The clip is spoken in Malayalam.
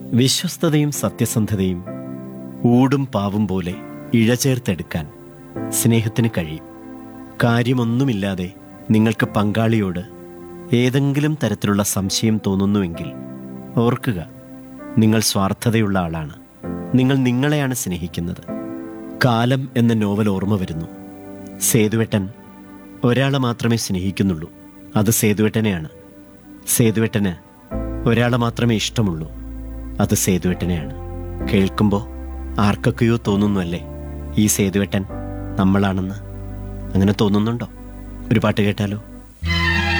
വിശ്വസ്തതയും സത്യസന്ധതയും ഊടും പാവും പോലെ ഇഴചേർത്തെടുക്കാൻ സ്നേഹത്തിന് കഴിയും കാര്യമൊന്നുമില്ലാതെ നിങ്ങൾക്ക് പങ്കാളിയോട് ഏതെങ്കിലും തരത്തിലുള്ള സംശയം തോന്നുന്നുവെങ്കിൽ ഓർക്കുക നിങ്ങൾ സ്വാർത്ഥതയുള്ള ആളാണ് നിങ്ങൾ നിങ്ങളെയാണ് സ്നേഹിക്കുന്നത് കാലം എന്ന നോവൽ ഓർമ്മ വരുന്നു സേതുവേട്ടൻ ഒരാളെ മാത്രമേ സ്നേഹിക്കുന്നുള്ളൂ അത് സേതുവേട്ടനെയാണ് സേതുവേട്ടന് ഒരാളെ മാത്രമേ ഇഷ്ടമുള്ളൂ അത് സേതുവേട്ടനെയാണ് കേൾക്കുമ്പോൾ ആർക്കൊക്കെയോ തോന്നുന്നു അല്ലേ ഈ സേതുവേട്ടൻ നമ്മളാണെന്ന് അങ്ങനെ തോന്നുന്നുണ്ടോ ഒരു പാട്ട് കേട്ടാലോ